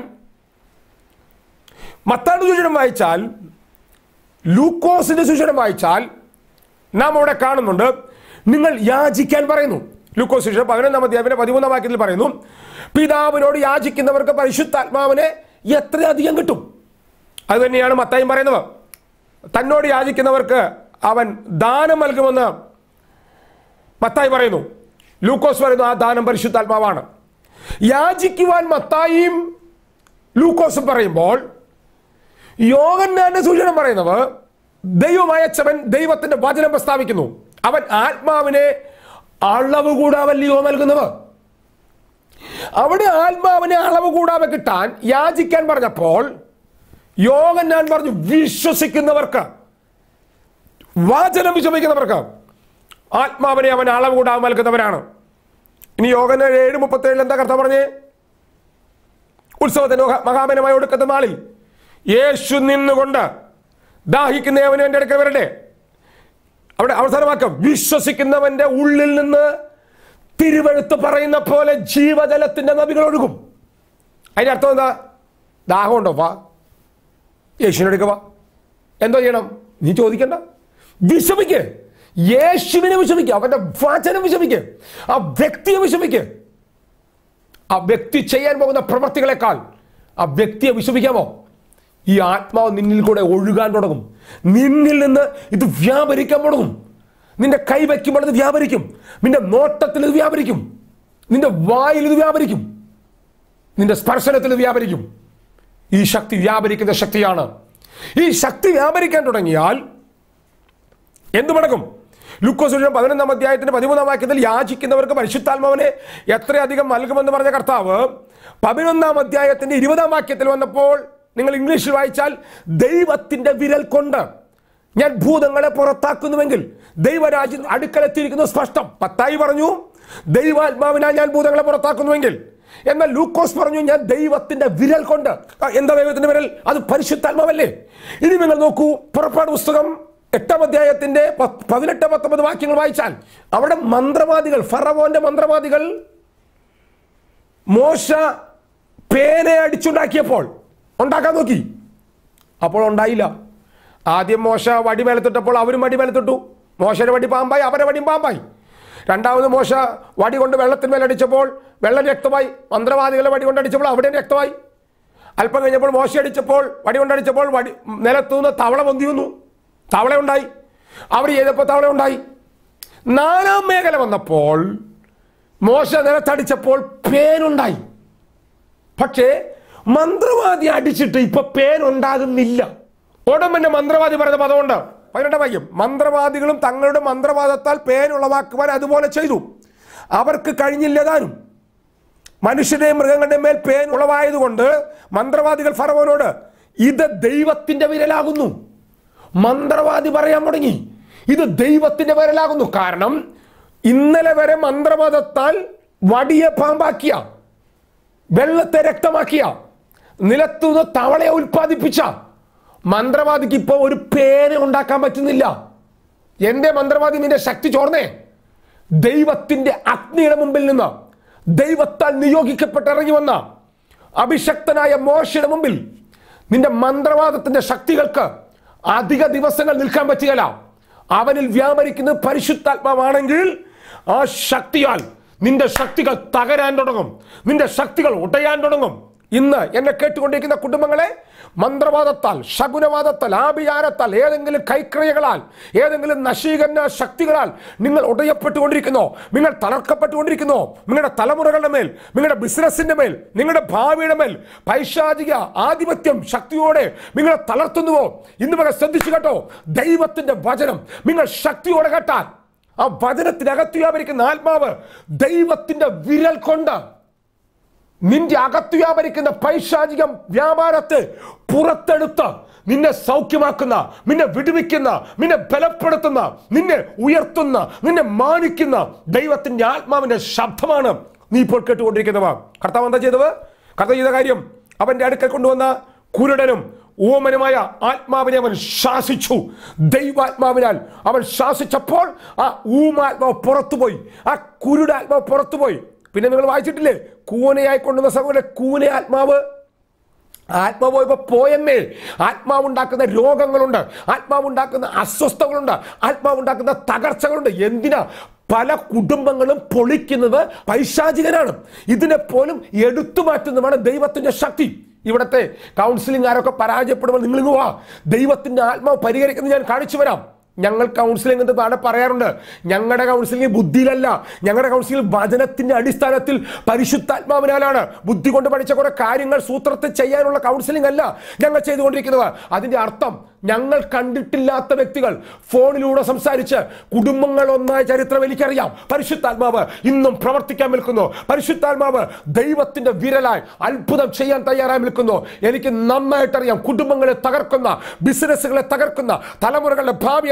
Speaker 2: മത്താട് സൂചനം വായിച്ചാൽ ലൂക്കോസിന്റെ സൂചനം വായിച്ചാൽ നാം അവിടെ കാണുന്നുണ്ട് നിങ്ങൾ യാചിക്കാൻ പറയുന്നു ലൂക്കോസ് സുവിശേഷം പതിനൊന്നാം അധ്യായത്തിന്റെ പതിമൂന്നാം വാക്യത്തിൽ പറയുന്നു പിതാവിനോട് യാചിക്കുന്നവർക്ക് പരിശുദ്ധാത്മാവിനെ എത്രയധികം കിട്ടും അത് തന്നെയാണ് മത്തായും പറയുന്നത് തന്നോട് യാചിക്കുന്നവർക്ക് അവൻ ദാനം നൽകുമെന്ന് മത്തായി പറയുന്നു ലൂക്കോസ് പറയുന്നു ആ ദാനം പരിശുദ്ധാത്മാവാണ് യാചിക്കുവാൻ മത്തായിയും ലൂക്കോസും പറയുമ്പോൾ യോഗന്നാന്റെ സൂചന പറയുന്നത് ദൈവം അയച്ചവൻ ദൈവത്തിന്റെ വചനം പ്രസ്താവിക്കുന്നു അവൻ ആത്മാവിനെ അളവ് കൂടാവല്ലയോ നൽകുന്നവർ അവിടെ ആത്മാവിനെ അളവ് കൂടാതെ കിട്ടാൻ യാചിക്കാൻ പറഞ്ഞപ്പോൾ യോഗൻ ഞാൻ പറഞ്ഞു വിശ്വസിക്കുന്നവർക്ക് വചനം വിശ്വസിക്കുന്നവർക്ക് ആത്മാവിനെ അവൻ അളവ് കൂടാതെ നൽകുന്നവരാണ് ഇനി യോഗന ഏഴ് മുപ്പത്തി ഏഴിൽ എന്താ കർത്ത പറഞ്ഞേ ഉത്സവത്തിന് മഹാ- മഹാമനമായി ഒടുക്കത്തെ നാളിൽ യേശു നിന്നുകൊണ്ട് ദാഹിക്കുന്നവനും എൻ്റെ അടുക്കൽ വരട്ടെ അവിടെ അവസാനമാക്കം വിശ്വസിക്കുന്നവന്റെ ഉള്ളിൽ നിന്ന് തിരുവഴുത്ത് പറയുന്ന പോലെ ജീവജലത്തിന്റെ നദികൾ ഒഴുകും അതിന്റെ അർത്ഥം എന്താ ദാഹമുണ്ടോ വാ യേശുവിനെടുക്ക വാ എന്തോ ചെയ്യണം നീ ചോദിക്കണ്ട വിഷമിക്ക് യേശുവിനെ വിഷമിക്കുക അവന്റെ വചനം വിഷമിക്ക് ആ വ്യക്തിയെ വിഷമിക്ക് ആ വ്യക്തി ചെയ്യാൻ പോകുന്ന പ്രവൃത്തികളെക്കാൾ ആ വ്യക്തിയെ വിശ്വസിക്കാമോ ഈ ആത്മാവ് നിന്നിൽ കൂടെ ഒഴുകാൻ തുടങ്ങും നിന്നിൽ നിന്ന് ഇത് വ്യാപരിക്കാൻ തുടങ്ങും നിന്റെ കൈ വയ്ക്കുമ്പോൾ ഇത് വ്യാപരിക്കും നിന്റെ നോട്ടത്തിൽ ഇത് വ്യാപരിക്കും നിന്റെ വായിൽ ഇത് വ്യാപരിക്കും നിന്റെ സ്പർശനത്തിൽ ഇത് വ്യാപരിക്കും ഈ ശക്തി വ്യാപരിക്കുന്ന ശക്തിയാണ് ഈ ശക്തി വ്യാപരിക്കാൻ തുടങ്ങിയാൽ എന്തു നടക്കും ലുക്കോസ് പതിനൊന്നാം അധ്യായത്തിന്റെ പതിമൂന്നാം വാക്യത്തിൽ യാചിക്കുന്നവർക്ക് പരിശുദ്ധാത്മാവിനെ എത്രയധികം നൽകുമെന്ന് പറഞ്ഞ കർത്താവ് പതിനൊന്നാം അധ്യായത്തിന്റെ ഇരുപതാം വാക്യത്തിൽ വന്നപ്പോൾ നിങ്ങൾ ഇംഗ്ലീഷിൽ വായിച്ചാൽ ദൈവത്തിന്റെ വിരൽ കൊണ്ട് ഞാൻ ഭൂതങ്ങളെ പുറത്താക്കുന്നുവെങ്കിൽ ദൈവരാജ്യം അടുക്കലെത്തിയിരിക്കുന്നത് സ്പഷ്ടം പത്തായി പറഞ്ഞു ദൈവാത്മാവിനാൽ ഞാൻ ഭൂതങ്ങളെ പുറത്താക്കുന്നുവെങ്കിൽ എന്നാൽ ലൂക്കോസ് പറഞ്ഞു ഞാൻ ദൈവത്തിന്റെ വിരൽ കൊണ്ട് ആ, എന്താ ദൈവത്തിന്റെ വിരൽ അത് പരിശുദ്ധാത്മാവല്ലേ ഇനി നിങ്ങൾ നോക്കൂ പുറപ്പാട് പുസ്തകം എട്ടാം അധ്യായത്തിന്റെ പത്ത്- പതിനെട്ട് പത്തൊമ്പത് വാക്യങ്ങൾ വായിച്ചാൽ അവിടെ മന്ത്രവാദികൾ ഫറവോന്റെ മന്ത്രവാദികൾ മോശ പേനെ അടിച്ചുണ്ടാക്കിയപ്പോൾ ഉണ്ടാക്കാൻ നോക്കി അപ്പോൾ ഉണ്ടായില്ല ആദ്യം മോശ വടി മേലത്തിട്ടപ്പോൾ അവരും വടി മേലത്തിട്ടു മോശയുടെ വടി പാമ്പായി അവരുടെ വടിയും പാമ്പായി രണ്ടാമത് മോശ വടി കൊണ്ട് വെള്ളത്തിന്മേൽ അടിച്ചപ്പോൾ വെള്ളം രക്തമായി മന്ത്രവാദികളെ വടി കൊണ്ട് അടിച്ചപ്പോൾ അവിടെയും രക്തമായി അല്പം കഴിഞ്ഞപ്പോൾ മോശ അടിച്ചപ്പോൾ വടി കൊണ്ടടിച്ചപ്പോൾ വടി നിലത്തു നിന്ന് തവള പൊന്തി വന്നു തവള ഉണ്ടായി അവർ ചെയ്തപ്പോൾ തവള ഉണ്ടായി നാലാം മേഖല വന്നപ്പോൾ മോശ നിലത്തടിച്ചപ്പോൾ പേനുണ്ടായി പക്ഷേ മന്ത്രവാദി അടിച്ചിട്ട് ഇപ്പൊ പേനുണ്ടാകുന്നില്ല ഉടമ്പന്റെ മന്ത്രവാദി പറഞ്ഞ പദമുണ്ട് പതിനെട്ടാം വാക്യം മന്ത്രവാദികളും തങ്ങളുടെ മന്ത്രവാദത്താൽ പേൻ ഉളവാക്കുവാൻ അതുപോലെ ചെയ്തു അവർക്ക് കഴിഞ്ഞില്ല താനും മനുഷ്യരുടെയും മൃഗങ്ങളുടെയും മേൽ പേൻ ഉളവായതുകൊണ്ട് മന്ത്രവാദികൾ ഫറവോനോട് ഇത് ദൈവത്തിന്റെ വിരലാകുന്നു മന്ത്രവാദി പറയാൻ തുടങ്ങി ഇത് ദൈവത്തിന്റെ വിരലാകുന്നു കാരണം ഇന്നലെ വരെ മന്ത്രവാദത്താൽ വടിയെ പാമ്പാക്കിയ വെള്ളത്തെ രക്തമാക്കിയ നിലത്തുനിന്ന് തവളയെ ഉൽപ്പാദിപ്പിച്ച മന്ത്രവാദിക്ക് ഇപ്പോൾ ഒരു പേന ഉണ്ടാക്കാൻ പറ്റുന്നില്ല എന്റെ മന്ത്രവാദി നിന്റെ ശക്തി ചോർന്നേ ദൈവത്തിന്റെ അഗ്നിയുടെ മുമ്പിൽ നിന്ന് ദൈവത്താൽ നിയോഗിക്കപ്പെട്ട് ഇറങ്ങി വന്ന അഭിഷക്തനായ മോശയുടെ മുമ്പിൽ നിന്റെ മന്ത്രവാദത്തിന്റെ ശക്തികൾക്ക് അധിക ദിവസങ്ങൾ നിൽക്കാൻ പറ്റുകയില്ല അവനിൽ വ്യാപരിക്കുന്നത് പരിശുദ്ധാത്മാവാണെങ്കിൽ ആ ശക്തിയാൽ നിന്റെ ശക്തികൾ തകരാൻ തുടങ്ങും നിന്റെ ശക്തികൾ ഉടയാൻ തുടങ്ങും ഇന്ന് എന്നെ കേട്ടുകൊണ്ടിരിക്കുന്ന കുടുംബങ്ങളെ മന്ത്രവാദത്താൽ ശകുനവാദത്താൽ ആഭിചാരത്താൽ ഏതെങ്കിലും കൈക്രിയകളാൽ ഏതെങ്കിലും നശീകരണ ശക്തികളാൽ നിങ്ങൾ ഉടയപ്പെട്ടുകൊണ്ടിരിക്കുന്നോ നിങ്ങൾ തളർക്കപ്പെട്ടുകൊണ്ടിരിക്കുന്നോ നിങ്ങളുടെ തലമുറകളുടെ മേൽ നിങ്ങളുടെ ബിസിനസിന്റെ മേൽ നിങ്ങളുടെ ഭാവിയുടെ മേൽ പൈശാചിക ആധിപത്യം ശക്തിയോടെ നിങ്ങളെ തളർത്തുന്നുവോ ഇന്ന് വരെ ശ്രദ്ധിച്ചു കേട്ടോ ദൈവത്തിന്റെ വചനം നിങ്ങൾ ശക്തിയോടെ കേട്ടാൽ ആ വചനത്തിനകത്ത് വ്യാപരിക്കുന്ന ആത്മാവ് ദൈവത്തിന്റെ വിരൽ കൊണ്ട് നിന്റെ അകത്ത് വ്യാപരിക്കുന്ന പൈശാചികം വ്യാപാരത്തെ പുറത്തെടുത്ത് നിന്നെ സൗഖ്യമാക്കുന്ന നിന്നെ വിടുവിക്കുന്ന നിന്നെ ബലപ്പെടുത്തുന്ന നിന്നെ ഉയർത്തുന്ന നിന്നെ മാനിക്കുന്ന ദൈവത്തിന്റെ ആത്മാവിന്റെ ശബ്ദമാണ് നീ ഇപ്പോൾ കേട്ടുകൊണ്ടിരിക്കുന്നവ കർത്താവ് എന്താ ചെയ്തത് കർത്താവ് ചെയ്ത കാര്യം അവന്റെ അടുക്കൽ കൊണ്ടുവന്ന കുരുടനും ഊമനുമായ ആത്മാവിനെ അവൻ ശാസിച്ചു ദൈവാത്മാവിനാൽ അവൻ ശാസിച്ചപ്പോൾ ആ ഊമാത്മാവ് പുറത്തുപോയി ആ കുരുടാത്മാവ് പുറത്തുപോയി പിന്നെ നിങ്ങൾ വായിച്ചിട്ടില്ലേ കൂനയായി കൊണ്ടുവന്ന സഹോദരൻ കൂന ആത്മാവ് ആത്മാവ് ഇപ്പൊ പോയെന്നേ ആത്മാവുണ്ടാക്കുന്ന രോഗങ്ങളുണ്ട് ആത്മാവുണ്ടാക്കുന്ന അസ്വസ്ഥകളുണ്ട് ആത്മാവുണ്ടാക്കുന്ന തകർച്ചകളുണ്ട് എന്തിനാ പല കുടുംബങ്ങളും പൊളിക്കുന്നത് പൈശാചികനാണ് ഇതിനെ പോലും എടുത്തു മാറ്റുന്നതാണ് ദൈവത്തിന്റെ ശക്തി ഇവിടുത്തെ കൗൺസിലിംഗ് ആരൊക്കെ പരാജയപ്പെടുമ്പോൾ നിങ്ങൾ ഇങ്ങ് വാ ദൈവത്തിന്റെ ആത്മാവ് പരിഹരിക്കുന്നത് ഞാൻ കാണിച്ചു വരാം ഞങ്ങൾ കൗൺസിലിംഗ് എന്ന് താഴെ പറയാറുണ്ട് ഞങ്ങളുടെ കൗൺസിലിംഗ് ബുദ്ധിയിലല്ല ഞങ്ങളുടെ കൗൺസിലിംഗ് വചനത്തിന്റെ അടിസ്ഥാനത്തിൽ പരിശുദ്ധാത്മാവിനാലാണ് ബുദ്ധി കൊണ്ട് പഠിച്ച കുറെ കാര്യങ്ങൾ സൂത്രത്തിൽ ചെയ്യാനുള്ള കൗൺസിലിംഗ് അല്ല ഞങ്ങൾ ചെയ്തുകൊണ്ടിരിക്കുന്നത് അതിന്റെ അർത്ഥം ഞങ്ങൾ കണ്ടിട്ടില്ലാത്ത വ്യക്തികൾ ഫോണിലൂടെ സംസാരിച്ച് കുടുംബങ്ങൾ ഒന്നായ ചരിത്രം എനിക്കറിയാം പരിശുദ്ധാത്മാവ് ഇന്നും പ്രവർത്തിക്കാൻ നിൽക്കുന്നു പരിശുദ്ധാത്മാവ് ദൈവത്തിന്റെ വിരലായി അത്ഭുതം ചെയ്യാൻ തയ്യാറായി നിൽക്കുന്നു എനിക്ക് നന്നായിട്ടറിയാം കുടുംബങ്ങളെ തകർക്കുന്ന ബിസിനസ്സുകളെ തകർക്കുന്ന തലമുറകളുടെ ഭാവിയെ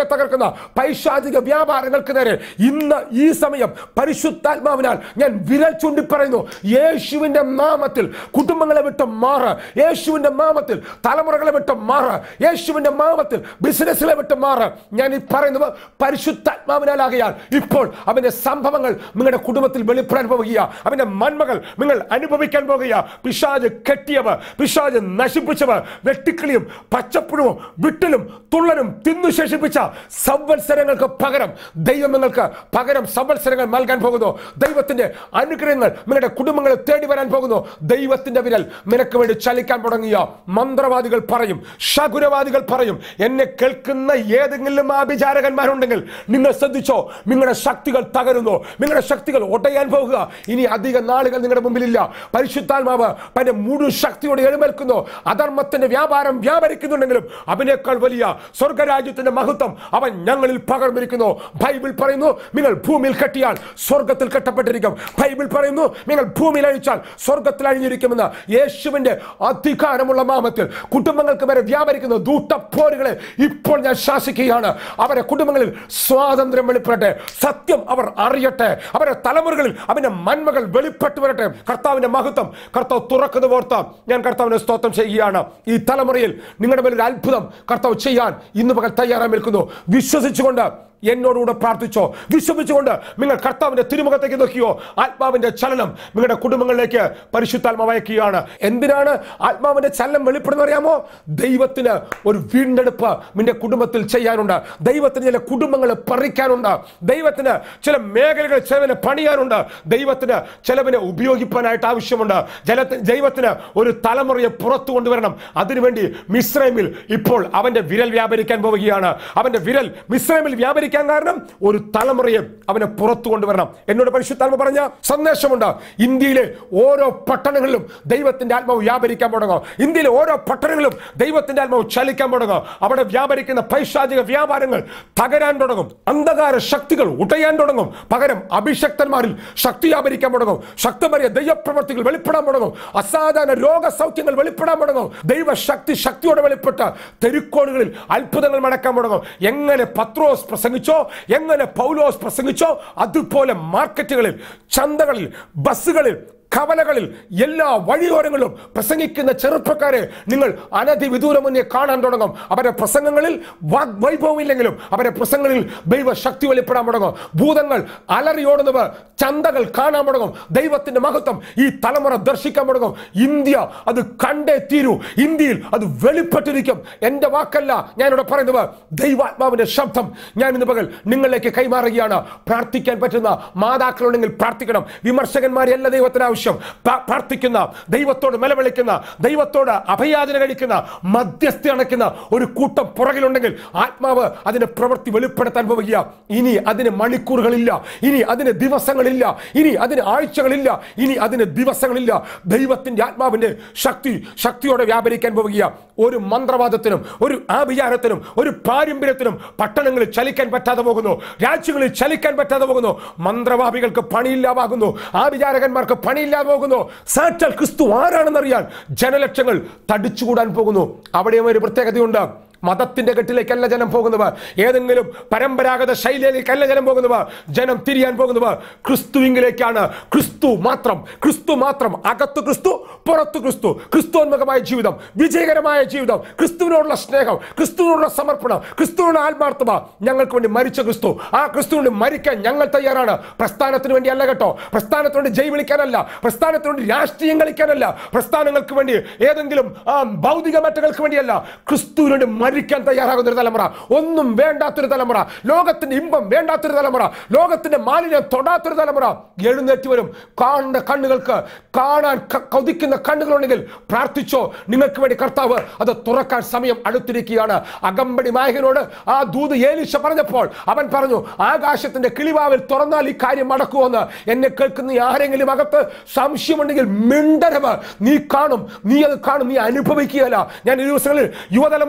Speaker 2: തകർക്കുന്ന പൈശാചിക വ്യാപാരങ്ങൾക്ക് നേരെ ഇന്ന് ഈ സമയം പരിശുദ്ധാത്മാവിനാൽ ഞാൻ വിരൽ ചൂണ്ടി പറയുന്നു യേശുവിന്റെ നാമത്തിൽ കുടുംബങ്ങളെ വിട്ട് മാറ് യേശുവിന്റെ നാമത്തിൽ തലമുറകളെ വിട്ട് മാറ് യേശുവിന്റെ നാമത്തിൽ ബിസിനസ്സിലെ വിട്ട് മാറ് ഞാൻ ഈ പറയുന്നത് പരിശുദ്ധാത്മാവിനാലാകയാൽ ഇപ്പോൾ അവന്റെ സംഭവങ്ങൾ നിങ്ങളുടെ കുടുംബത്തിൽ വെളിപ്പെടാൻ പോകുക അവന്റെ നന്മകൾ നിങ്ങൾ അനുഭവിക്കാൻ പോകുക പിശാജ് കെട്ടിയവ പിശാജ് നശിപ്പിച്ചവ വെട്ടിക്കിളിയും പച്ചപ്പുഴുവും വിട്ടലും തുള്ളനും തിന്നു ശേഷിപ്പിച്ച സംവത്സരങ്ങൾക്ക് പകരം ദൈവം നിങ്ങൾക്ക് പകരം സംവത്സരങ്ങൾ നൽകാൻ പോകുന്നു ദൈവത്തിന്റെ അനുഗ്രഹങ്ങൾ നിങ്ങളുടെ കുടുംബങ്ങളെ തേടി വരാൻ പോകുന്നു ദൈവത്തിന്റെ വിരൽ നിനക്ക് വേണ്ടി ചലിക്കാൻ തുടങ്ങിയ മന്ത്രവാദികൾ പറയും ശകുരവാദികൾ പറയും എന്നെ കേൾക്കുന്ന ഏതെങ്കിലും ആഭിചാരകന്മാരുണ്ടെങ്കിൽ നിങ്ങൾ ശ്രദ്ധിച്ചോ നിങ്ങളുടെ ശക്തികൾ തകരുന്നു നിങ്ങളുടെ ശക്തികൾ ഒടയാൻ പോകുക ഇനി അധിക നാളുകൾ നിങ്ങളുടെ മുമ്പിലില്ല പരിശുദ്ധാത്മാവ് തന്റെ മുഴു ശക്തിയോടെ എഴുന്നേൽക്കുന്നു അധർമ്മത്തിന്റെ വ്യാപാരം വ്യാപരിക്കുന്നുണ്ടെങ്കിലും അവനേക്കാൾ വലിയ സ്വർഗരാജ്യത്തിന്റെ മഹത്വം അവൻ ഞങ്ങളിൽ പകർന്നിരിക്കുന്നു ബൈബിൾ പറയുന്നു നിങ്ങൾ ഭൂമിയിൽ കെട്ടിയാൽ സ്വർഗത്തിൽ കെട്ടപ്പെട്ടിരിക്കും ബൈബിൾ പറയുന്നു നിങ്ങൾ ഭൂമിയിൽ അഴിച്ചാൽ സ്വർഗത്തിൽ അഴിഞ്ഞിരിക്കുമെന്ന് യേശുവിന്റെ അധികാരമുള്ള നാമത്തിൽ കുടുംബങ്ങൾക്ക് വരെ വ്യാപരിക്കുന്ന ദൂട്ടപ്പോരുകളെ ഇപ്പോൾ ഞാൻ ശാസിക്കുകയാണ് അവരുടെ കുടുംബങ്ങളിൽ സ്വാതന്ത്ര്യം വെളിപ്പെടട്ടെ സത്യം അവർ അറിയട്ടെ അവരുടെ തലമുറകളിൽ അവന്റെ നന്മകൾ വെളിപ്പെട്ടു വരട്ടെ കർത്താവിന്റെ മഹത്വം കർത്താവ് തുറക്കുന്ന ഓർത്ത ഞാൻ കർത്താവിനെ സ്തോത്രം ചെയ്യുകയാണ് ഈ തലമുറയിൽ നിങ്ങളുടെ മേലൊരു അത്ഭുതം കർത്താവ് ചെയ്യാൻ ഇന്ന് പകൽ തയ്യാറായി നിൽക്കുന്നു വിശ്വസിച്ചുകൊണ്ട് എന്നോടുകൂടെ പ്രാർത്ഥിച്ചോ വിശ്വസിച്ചുകൊണ്ട് നിങ്ങൾ കർത്താവിന്റെ തിരുമുഖത്തേക്ക് നോക്കിയോ ആത്മാവിന്റെ ചലനം നിങ്ങളുടെ കുടുംബങ്ങളിലേക്ക് പരിശുദ്ധാത്മാവ് അയക്കുകയാണ് എന്തിനാണ് ആത്മാവിന്റെ ചലനം വെളിപ്പെടുന്ന അറിയാമോ ദൈവത്തിന് ഒരു വീണ്ടെടുപ്പ് നിന്റെ കുടുംബത്തിൽ ചെയ്യാനുണ്ട് ദൈവത്തിന് ചില കുടുംബങ്ങളെ പറിക്കാനുണ്ട് ദൈവത്തിന് ചില മേഖലകൾ ചിലവിനെ പണിയാനുണ്ട് ദൈവത്തിന് ചിലവിനെ ഉപയോഗിക്കാനായിട്ട് ആവശ്യമുണ്ട് ജലത്തിന് ദൈവത്തിന് ഒരു തലമുറയെ പുറത്തു കൊണ്ടുവരണം അതിനുവേണ്ടി മിശ്രമിൽ ഇപ്പോൾ അവന്റെ വിരൽ വ്യാപരിക്കാൻ പോവുകയാണ് അവന്റെ വിരൽ മിശ്രമിൽ വ്യാപരിക്കാൻ കാരണം ഒരു തലമുറയെ അവനെ പുറത്തു കൊണ്ടുവരണം എന്നോട് പരിശുദ്ധാത്മ പറഞ്ഞ സന്ദേശമുണ്ട് ഇന്ത്യയിലെ ഓരോ പട്ടണങ്ങളിലും ദൈവത്തിന്റെ ആത്മാവ് വ്യാപരിക്കാൻ തുടങ്ങും ഇന്ത്യയിലെ ഓരോ പട്ടണങ്ങളിലും ദൈവത്തിന്റെ ആത്മാവ് ചലിക്കാൻ തുടങ്ങും അവിടെ വ്യാപരിക്കുന്ന പൈശാചിക വ്യാപാരങ്ങൾ തകരാൻ തുടങ്ങും അന്ധകാര ശക്തികൾ ഉടയാൻ തുടങ്ങും പകരം അഭിഷക്തന്മാരിൽ ശക്തി വ്യാപരിക്കാൻ തുടങ്ങും ശക്തമറിയ ദൈവപ്രവർത്തികൾ വെളിപ്പെടാൻ തുടങ്ങും അസാധാരണ രോഗസൗഖ്യങ്ങൾ വെളിപ്പെടാൻ തുടങ്ങും ദൈവശക്തി ശക്തിയോടെ വെളിപ്പെട്ട തെരുക്കോടുകളിൽ അത്ഭുതങ്ങൾ മടക്കാൻ തുടങ്ങും എങ്ങനെ പത്രോസ് പ്രസംഗിച്ചോ എങ്ങനെ പൗലോസ് പ്രസംഗിച്ചോ അതുപോലെ മാർക്കറ്റുകളിൽ ചന്തകളിൽ ബസ്സുകളിൽ കവലകളിൽ എല്ലാ വഴിയോരങ്ങളിലും പ്രസംഗിക്കുന്ന ചെറുപ്പക്കാരെ നിങ്ങൾ അനധിവിദൂര മുന്നേ കാണാൻ തുടങ്ങും അവരുടെ പ്രസംഗങ്ങളിൽ വാഗ്വൈഭവമില്ലെങ്കിലും അവരുടെ പ്രസംഗങ്ങളിൽ ദൈവശക്തി വെളിപ്പെടാൻ തുടങ്ങും ഭൂതങ്ങൾ അലറിയോടുന്നവർ ചന്തകൾ കാണാൻ തുടങ്ങും ദൈവത്തിന്റെ മഹത്വം ഈ തലമുറ ദർശിക്കാൻ തുടങ്ങും ഇന്ത്യ അത് കണ്ടേ തീരൂ ഇന്ത്യയിൽ അത് വെളിപ്പെട്ടിരിക്കും എന്റെ വാക്കല്ല ഞാനിവിടെ പറയുന്നത് ദൈവാത്മാവിന്റെ ശബ്ദം ഞാൻ ഇന്ന് പകൽ നിങ്ങളിലേക്ക് കൈമാറുകയാണ് പ്രാർത്ഥിക്കാൻ പറ്റുന്ന മാതാക്കളുണ്ടെങ്കിൽ പ്രാർത്ഥിക്കണം വിമർശകന്മാരെയല്ല ദൈവത്തിന് ആവശ്യം പ്രാ- പ്രാർത്ഥിക്കുന്ന ദൈവത്തോട് നിലവിളിക്കുന്ന ദൈവത്തോട് അഭയാചന കഴിക്കുന്ന മധ്യസ്ഥ അണയ്ക്കുന്ന ഒരു കൂട്ടം പുറകിലുണ്ടെങ്കിൽ ആത്മാവ് അതിന്റെ പ്രവൃത്തി വെളിപ്പെടുത്താൻ പോവുക ഇനി അതിന് മണിക്കൂറുകളില്ല ഇനി അതിന് ദിവസങ്ങളില്ല ഇനി അതിന് ആഴ്ചകളില്ല ഇനി അതിന് ദിവസങ്ങളില്ല ദൈവത്തിന്റെ ആത്മാവിന്റെ ശക്തി ശക്തിയോടെ വ്യാപരിക്കാൻ പോവുക ഒരു മന്ത്രവാദത്തിനും ഒരു ആഭിചാരത്തിനും ഒരു പാരമ്പര്യത്തിനും പട്ടണങ്ങളിൽ ചലിക്കാൻ പറ്റാതെ പോകുന്നു രാജ്യങ്ങളിൽ ചലിക്കാൻ പറ്റാതെ പോകുന്നു മന്ത്രവാദികൾക്ക് പണിയില്ലാതാകുന്നു ആഭിചാരകന്മാർക്ക് പണിയില്ലാതെ പോകുന്നു സാക്ഷാൽ ക്രിസ്തു ആരാണെന്നറിയാൻ ജനലക്ഷങ്ങൾ തടിച്ചുകൂടാൻ പോകുന്നു അവിടെയും ഒരു പ്രത്യേകതയുണ്ട് മതത്തിന്റെ കെട്ടിലേക്കല്ല ജനം പോകുന്നവർ ഏതെങ്കിലും പരമ്പരാഗത ശൈലിയിലേക്കല്ല ജനം പോകുന്നവർ ജനം തിരിയാൻ പോകുന്നവർ ക്രിസ്തുവിങ്കിലേക്കാണ് ക്രിസ്തു മാത്രം ക്രിസ്തു മാത്രം അകത്ത് ക്രിസ്തു പുറത്ത് ക്രിസ്തു ക്രിസ്തുവന്മുഖമായ ജീവിതം വിജയകരമായ ജീവിതം ക്രിസ്തുവിനോടുള്ള സ്നേഹം ക്രിസ്തുവിനോടുള്ള സമർപ്പണം ക്രിസ്തുവിനുള്ള ആത്മാർത്ഥത ഞങ്ങൾക്ക് വേണ്ടി മരിച്ച ക്രിസ്തു ആ ക്രിസ്തുവിന് മരിക്കാൻ ഞങ്ങൾ തയ്യാറാണ് പ്രസ്ഥാനത്തിന് വേണ്ടി അല്ല കേട്ടോ പ്രസ്ഥാനത്തിന് വേണ്ടി ജയ് വിളിക്കാനല്ല പ്രസ്ഥാനത്തിന് വേണ്ടി രാഷ്ട്രീയം കളിക്കാനല്ല പ്രസ്ഥാനങ്ങൾക്ക് വേണ്ടി ഏതെങ്കിലും ആ, ഭൗതിക മറ്റങ്ങൾക്ക് വേണ്ടിയല്ല ക്രിസ്തുവിന് വേണ്ടി മരിക്കാൻ തയ്യാറാകുന്ന ഒരു തലമുറ ഒന്നും വേണ്ടാത്തൊരു തലമുറ ലോകത്തിന്റെ ഇമ്പം വേണ്ടാത്തൊരു തലമുറ ലോകത്തിന്റെ മാലിന്യം തൊടാത്തൊരു തലമുറ എഴുന്നേറ്റ് വരും കാണുന്ന കണ്ണുകൾക്ക് കാണാൻ ക- കൊതിക്കുന്ന കണ്ണുകളുണ്ടെങ്കിൽ പ്രാർത്ഥിച്ചോ നിങ്ങൾക്ക് വേണ്ടി കർത്താവ് അത് തുറക്കാൻ സമയം അടുത്തിരിക്കുകയാണ് അകമ്പടി നായകനോട് ആ ദൂത് ഏലിശ പറഞ്ഞപ്പോൾ അവൻ പറഞ്ഞു ആകാശത്തിന്റെ കിളിവാവിൽ തുറന്നാൽ ഈ കാര്യം നടക്കുമെന്ന് എന്നെ കേൾക്കുന്ന ആരെങ്കിലും അകത്ത് സംശയമുണ്ടെങ്കിൽ മിണ്ടരവ് നീ കാണും നീ അത് കാണും നീ അനുഭവിക്കുകയല്ല ഞാൻ ഈ ദിവസങ്ങളിൽ യുവതലമുറകൾ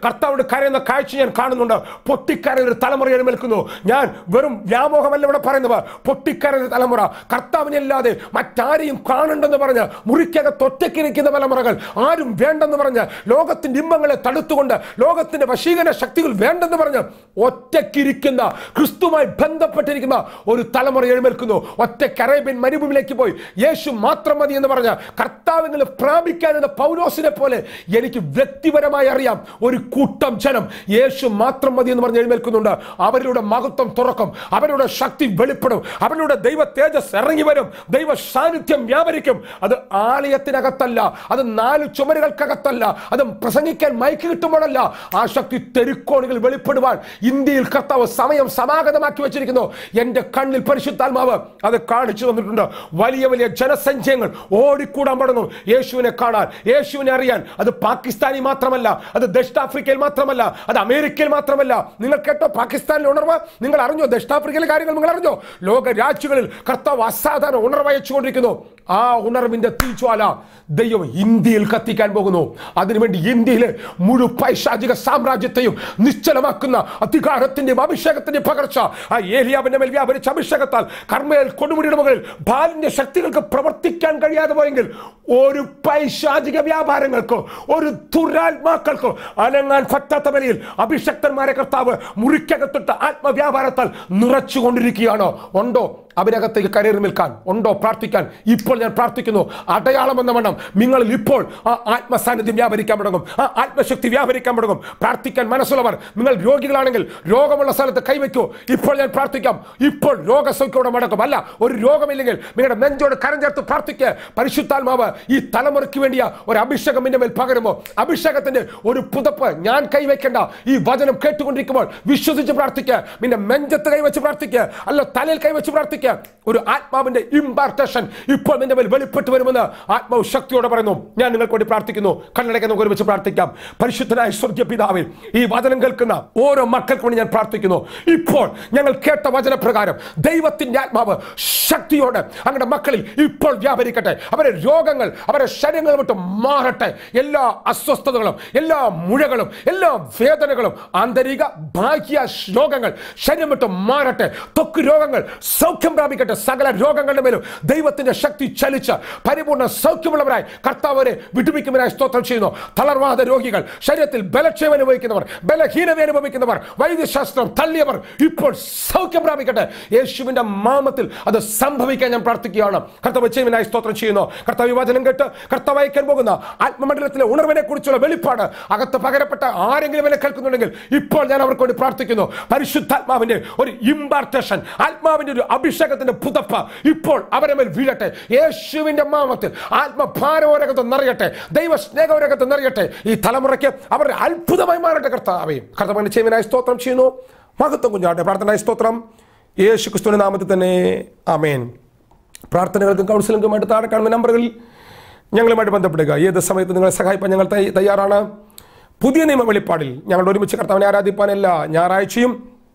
Speaker 2: കർത്താവോട് കരയുന്ന കാഴ്ച ഞാൻ കാണുന്നുണ്ട് പൊട്ടിക്കരയൊരു തലമുറ എഴുന്നേൽക്കുന്നു ഞാൻ വെറും വ്യാമോഹമല്ല ഇവിടെ പറയുന്നത് പൊട്ടിക്കരയൊരു തലമുറ കർത്താവിനല്ലാതെ മറ്റാരെയും കാണണ്ടെന്ന് പറഞ്ഞ് മുറിക്കകത്ത് ഒറ്റയ്ക്കിരിക്കുന്ന തലമുറകൾ ആരും വേണ്ടെന്ന് പറഞ്ഞ് ലോകത്തിന്റെ ഇമ്പങ്ങളെ തടുത്തുകൊണ്ട് ലോകത്തിന്റെ വശീകരണ ശക്തികൾ വേണ്ടെന്ന് പറഞ്ഞ് ഒറ്റയ്ക്കിരിക്കുന്ന ക്രിസ്തുമായി ബന്ധപ്പെട്ടിരിക്കുന്ന ഒരു തലമുറ എഴുന്നേൽക്കുന്നു ഒറ്റയ്ക്ക് അറേബ്യൻ മരുഭൂമിയിലേക്ക് പോയി യേശു മാത്രം മതി എന്ന് പറഞ്ഞ കർത്താവിനെ പ്രാപിക്കാനെന്ന പൗലോസിനെ പോലെ എനിക്ക് വ്യക്തിപരമായി അറിയാം ഒരു കൂട്ടം ജനം യേശു മാത്രം മതി എന്ന് പറഞ്ഞ് എഴുന്നേൽക്കുന്നുണ്ട് അവരുടെ മഹത്വം തുറക്കും അവരുടെ ശക്തി വെളിപ്പെടും അവരുടെ ദൈവ തേജസ് ഇറങ്ങി വരും ദൈവ സാന്നിധ്യം വ്യാപരിക്കും അത് ആലയത്തിനകത്തല്ല അത് നാല് ചുമരുകൾക്കകത്തല്ല അത് പ്രസംഗിക്കാൻ മൈക്ക് കിട്ടുമ്പോഴല്ല ആ ശക്തി തെരുക്കോണുകൾ വെളിപ്പെടുവാൻ ഇന്ത്യയിൽ കർത്താവ് സമയം സമാഗതമാക്കി വെച്ചിരിക്കുന്നു എന്റെ കണ്ണിൽ പരിശുദ്ധാത്മാവ് അത് കാണിച്ചു തന്നിട്ടുണ്ട് വലിയ വലിയ ജനസഞ്ചയങ്ങൾ ഓടിക്കൂടാൻ തുടങ്ങും യേശുവിനെ കാണാൻ യേശുവിനെ അറിയാൻ അത് പാകിസ്ഥാനി മാത്രമല്ല അത് ദക്ഷിണാഫ്രിക്കയിൽ മാത്രമല്ല അത് അമേരിക്കയിൽ മാത്രമല്ല നിങ്ങൾ കേട്ടോ പാകിസ്ഥാനിലെ ഉണർവ് നിങ്ങൾ അറിഞ്ഞോ ദക്ഷിണാഫ്രിക്കയിലെ കാര്യങ്ങൾ നിങ്ങൾ അറിഞ്ഞോ ലോക രാജ്യങ്ങളിൽ കർത്താവ് അസാധാരണ ഉണർവ് അയച്ചുകൊണ്ടിരിക്കുന്നു ആ ഉണർവിന്റെ തീജ്വാല ദൈവം ഇന്ത്യയിൽ കത്തിക്കാൻ പോകുന്നു അതിനുവേണ്ടി ഇന്ത്യയിലെ മുഴു പൈശാചിക സാമ്രാജ്യത്തെയും നിശ്ചലമാക്കുന്ന അധികാരത്തിന്റെയും അഭിഷേകത്തിന്റെയും പകർച്ച ആ ഏലിയാവിന്റെ മേൽ വ്യാപരിച്ച അഭിഷേകത്താൽ കർമ്മയിൽ കൊടുമുടിയുടെ മുകളിൽ ബാലിന്റെ ശക്തികൾക്ക് പ്രവർത്തിക്കാൻ കഴിയാതെ പോയെങ്കിൽ ഒരു പൈശാചിക വ്യാപാരങ്ങൾക്കോ ഒരു ദുരാത്മാക്കൾക്കോ അനങ്ങാൻ പറ്റാത്ത നിലയിൽ അഭിഷക്തന്മാരെ കർത്താവ് മുറിക്കകത്തിട്ട് ആത്മവ്യാപാരത്താൽ നിറച്ചുകൊണ്ടിരിക്കുകയാണോ ഉണ്ടോ അവരകത്തേക്ക് കരയേറി നിൽക്കാൻ ഉണ്ടോ പ്രാർത്ഥിക്കാൻ ഇപ്പോൾ ഞാൻ പ്രാർത്ഥിക്കുന്നു അടയാളം എന്ന വണ്ണം നിങ്ങളിൽ ഇപ്പോൾ ആ ആത്മസാന്നിധ്യം വ്യാപരിക്കാൻ തുടങ്ങും ആ ആത്മശക്തി വ്യാപരിക്കാൻ തുടങ്ങും പ്രാർത്ഥിക്കാൻ മനസ്സുള്ളവർ നിങ്ങൾ രോഗികളാണെങ്കിൽ രോഗമുള്ള സ്ഥലത്ത് കൈവയ്ക്കൂ ഇപ്പോൾ ഞാൻ പ്രാർത്ഥിക്കാം ഇപ്പോൾ രോഗസൗഖ്യോടെ മടക്കും അല്ല ഒരു രോഗമില്ലെങ്കിൽ നിങ്ങളുടെ നെഞ്ചോട് കരം ചേർത്ത് പ്രാർത്ഥിക്കുക പരിശുദ്ധാത്മാവ് ഈ തലമുറയ്ക്ക് വേണ്ടിയ ഒരു അഭിഷേകം എന്റെ മേൽ പകരുമോ അഭിഷേകത്തിന്റെ ഒരു പുതപ്പ് ഞാൻ കൈവയ്ക്കേണ്ട ഈ വചനം കേട്ടുകൊണ്ടിരിക്കുമ്പോൾ വിശ്വസിച്ച് പ്രാർത്ഥിക്കുക നിന്റെ നെഞ്ചത്ത് കൈവച്ച് പ്രാർത്ഥിക്കുക അല്ല തലയിൽ കൈവച്ച് പ്രാർത്ഥിക്കുക ഒരു ആത്മാവിന്റെ ഇമ്പാർട്ടേഷൻ ഇപ്പോൾ നിന്റെ മേൽ വെളിപ്പെട്ട് വരുമെന്ന് ആത്മാവ് ശക്തിയോടെ പറയുന്നു ഞാൻ നിങ്ങൾക്ക് വേണ്ടി പ്രാർത്ഥിക്കുന്നു കണ്ണടയ്ക്ക് നമുക്ക് ഒരുമിച്ച് പ്രാർത്ഥിക്കാം പരിശുദ്ധനായ സ്വർഗ്ഗ പിതാവിൽ ഈ വചനം കേൾക്കുന്ന ഓരോ മക്കൾക്ക് വേണ്ടി ഞാൻ പ്രാർത്ഥിക്കുന്നു ഇപ്പോൾ ഞങ്ങൾ കേട്ട വചനപ്രകാരം ദൈവത്തിന്റെ ആത്മാവ് ശക്തിയോടെ അങ്ങയുടെ മക്കളിൽ ഇപ്പോൾ വ്യാപരിക്കട്ടെ അവരെ രോഗങ്ങൾ അവരെ ശരീരങ്ങൾ വിട്ട് മാറട്ടെ എല്ലാ അസ്വസ്ഥതകളും എല്ലാ മുഴകളും എല്ലാ വേദനകളും ആന്തരിക ബാഹ്യ രോഗങ്ങൾ ശരീരം വിട്ട് മാറട്ടെ ത്വക്ക് രോഗങ്ങൾ സൗഖ്യം പ്രാപിക്കട്ടെ സകല രോഗങ്ങളുടെ മേലും ദൈവത്തിന്റെ ശക്തി ചലിച്ച് പരിപൂർണ്ണ സൗഖ്യമുള്ളവരായി കർത്താവരെ വിടുവിക്കുന്നവരായി സ്തോത്രം ചെയ്യുന്നു തളർവാദ രോഗികൾ ശരീരത്തിൽ ബലക്ഷയം അനുഭവിക്കുന്നവർ ബലഹീനത അനുഭവിക്കുന്നവർ വൈദ്യശാസ്ത്രം തള്ളിയവർ ഇപ്പോൾ സൗഖ്യം പ്രാപിക്കട്ടെ യേശുവിന്റെ മാമത്തിൽ അത് സംഭവിക്കാൻ ഞാൻ പ്രാർത്ഥിക്കുകയാണ് കർത്താവ് ചെയ്യുവിനായി സ്തോത്രം ചെയ്യുന്നു കർത്താവ് ഈ വചനം കേട്ട് കർത്താവ് അയക്കാൻ പോകുന്ന ആത്മമണ്ഡലത്തിലെ ഉണർവിനെ കുറിച്ചുള്ള വെളിപ്പാട് അകത്ത് പകരപ്പെട്ട ആരെങ്കിലും എന്നെ കേൾക്കുന്നുണ്ടെങ്കിൽ ഇപ്പോൾ ഞാൻ അവർക്ക് വേണ്ടി പ്രാർത്ഥിക്കുന്നു പരിശുദ്ധാത്മാവിന്റെ ഒരു ഇമ്പാർട്ടേഷൻ ആത്മാവിന്റെ ഒരു അഭിഷേകത്തിന്റെ പുതപ്പ് ഇപ്പോൾ അവരെ മേൽ വീഴട്ടെ യേശുവിന്റെ നാമത്തിൽ ആത്മഭാരവരകത്ത് നിറയട്ടെ ദൈവ സ്നേഹവരകത്ത് നിറയട്ടെ ഈ തലമുറയ്ക്ക് അവരുടെ അത്ഭുതമായി മാറട്ടെ കർത്താവേ കർത്താവിന്റെ ചെയ്യുവിനായി സ്തോത്രം ചെയ്യുന്നു മഹത്വം കുഞ്ഞാട്ടെ പ്രാർത്ഥനായ സ്തോത്രം യേശു ക്രിസ്തുവിന്റെ നാമത്തിൽ തന്നെ ആമേൻ പ്രാർത്ഥനകൾക്കും കൗൺസിലിംഗുമായിട്ട് താഴെ കാണുന്ന നമ്പറുകളിൽ ഞങ്ങളുമായിട്ട് ബന്ധപ്പെടുക ഏത് സമയത്ത് നിങ്ങളെ സഹായിപ്പാൻ ഞങ്ങൾ തയ്യ- തയ്യാറാണ് പുതിയ നിയമ വെളിപ്പാടിൽ ഞങ്ങൾ ഒരുമിച്ച് കർത്താവിനെ ആരാധിപ്പാൻ എല്ലാ ഞായറാഴ്ചയും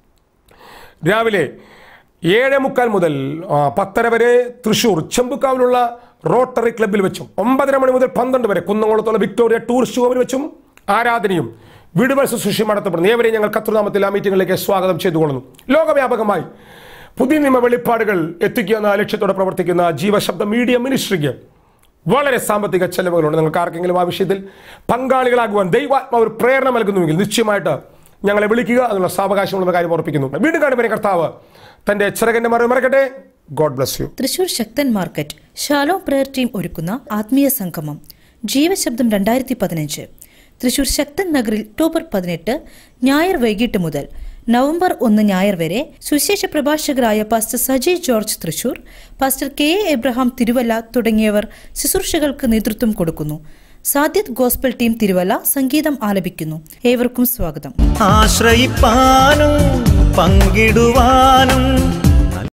Speaker 2: രാവിലെ ഏഴ് മുക്കാൽ മുതൽ ആ, പത്തര വരെ തൃശൂർ ചെമ്പുക്കാവിലുള്ള റോട്ടറി ക്ലബ്ബിൽ വെച്ചും ഒമ്പതര മണി മുതൽ പന്ത്രണ്ട് വരെ കുന്നംകുളത്തുള്ള വിക്ടോറിയ ടൂറിസ്റ്റ് ഹോമിൽ വെച്ചും ആരാധനയും വീടുകൾ ശുശ്രൂഷ നടത്തപ്പെടുന്നു ഏവരെയും ഞങ്ങൾ കർത്തൃനാമത്തിൽ ആ മീറ്റിംഗിലേക്ക് സ്വാഗതം ചെയ്തുകൊള്ളുന്നു ലോകവ്യാപകമായി പുതിയ നിയമ വെളിപ്പാടുകൾ എത്തിക്കുക എന്ന ലക്ഷ്യത്തോടെ പ്രവർത്തിക്കുന്ന ജീവശബ്ദ മീഡിയ മിനിസ്ട്രിക്ക് വളരെ സാമ്പത്തിക ചെലവുകളുണ്ട് നിങ്ങൾക്ക് ആർക്കെങ്കിലും ആ വിഷയത്തിൽ പങ്കാളികളാകുവാൻ ദൈവാത്മാവ് ഒരു പ്രേരണ നൽകുന്നുവെങ്കിൽ നിശ്ചയമായിട്ട് ഞങ്ങളെ വിളിക്കുക അതിനുള്ള സാവകാശമുള്ള കാര്യം ഉറപ്പിക്കുന്നു വീണ്ടും കാണുമ്പോൾ കർത്താവ് തന്റെ ചിറകന്റെ മറ മറക്കട്ടെ God bless you
Speaker 3: Thrissur Sakthan market Shalom prayer team ഒരുക്കുന്ന ആത്മീയ സംഗമം ജീവശബ്ദം രണ്ടായിരത്തി പതിനഞ്ച് തൃശൂർ ശക്തൻ നഗറിൽ ഒക്ടോബർ പതിനെട്ട് ഞായർ വൈകിട്ട് മുതൽ നവംബർ ഒന്ന് ഞായർ വരെ സുശേഷ പ്രഭാഷകരായ pastor Sajay George Thrissur pastor K A Abraham Thiruvalla തുടങ്ങിയവർ ശുശ്രൂഷകൾക്ക് നേതൃത്വം കൊടുക്കുന്നു സാധ്യത് ഗോസ്ബൽ ടീം തിരുവല്ല സംഗീതം ആലപിക്കുന്നു ഏവർക്കും സ്വാഗതം
Speaker 1: ആശ്രയിപ്പാനും പങ്കിടുവാനും